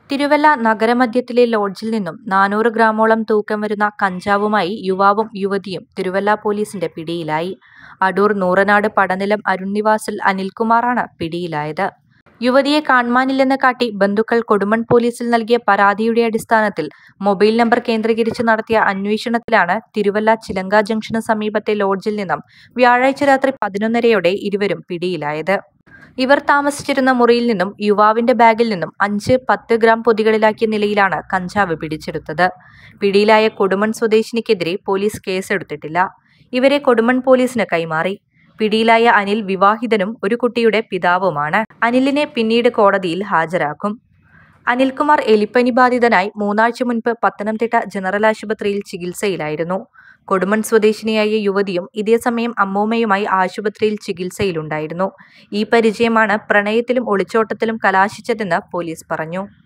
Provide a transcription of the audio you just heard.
തിരുവല്ല നഗരമധ്യത്തിലെ ലോഡ്ജിൽ നിന്നും നാനൂറ് ഗ്രാമോളം തൂക്കം വരുന്ന കഞ്ചാവുമായി യുവാവും യുവതിയും തിരുവല്ല പോലീസിന്റെ പിടിയിലായി അടൂർ നൂറനാട് പടനിലം അരുൺനിവാസിൽ അനിൽകുമാറാണ് പിടിയിലായത് യുവതിയെ കാണുവാനില്ലെന്ന് കാട്ടി ബന്ധുക്കൾ കൊടുമൺ പോലീസിൽ നൽകിയ പരാതിയുടെ അടിസ്ഥാനത്തിൽ മൊബൈൽ നമ്പർ കേന്ദ്രീകരിച്ച് നടത്തിയ അന്വേഷണത്തിലാണ് തിരുവല്ല ചിലങ്ക ജംഗ്ഷന് സമീപത്തെ ലോഡ്ജിൽ നിന്നും വ്യാഴാഴ്ച രാത്രി പതിനൊന്നരയോടെ ഇരുവരും പിടിയിലായത് ഇവർ താമസിച്ചിരുന്ന മുറിയിൽ നിന്നും യുവാവിന്റെ ബാഗിൽ നിന്നും അഞ്ച് പത്ത് ഗ്രാം പൊതികളിലാക്കിയ നിലയിലാണ് കഞ്ചാവ് പിടിച്ചെടുത്തത് പിടിയിലായ കൊടുമൺ സ്വദേശിനിക്കെതിരെ പോലീസ് കേസെടുത്തിട്ടില്ല ഇവരെ കൊടുമൺ പോലീസിന് കൈമാറി പിടിയിലായ അനിൽ വിവാഹിതനും ഒരു കുട്ടിയുടെ പിതാവുമാണ് അനിലിനെ പിന്നീട് കോടതിയിൽ ഹാജരാക്കും അനിൽകുമാർ എലിപ്പനി ബാധിതനായി മൂന്നാഴ്ച മുൻപ് പത്തനംതിട്ട ജനറൽ ആശുപത്രിയിൽ ചികിത്സയിലായിരുന്നു കൊടുമൺ സ്വദേശിനിയായ യുവതിയും ഇതേസമയം അമ്മൂമ്മയുമായി ആശുപത്രിയിൽ ചികിത്സയിലുണ്ടായിരുന്നു ഈ പരിചയമാണ് പ്രണയത്തിലും ഒളിച്ചോട്ടത്തിലും കലാശിച്ചതെന്ന് പോലീസ് പറഞ്ഞു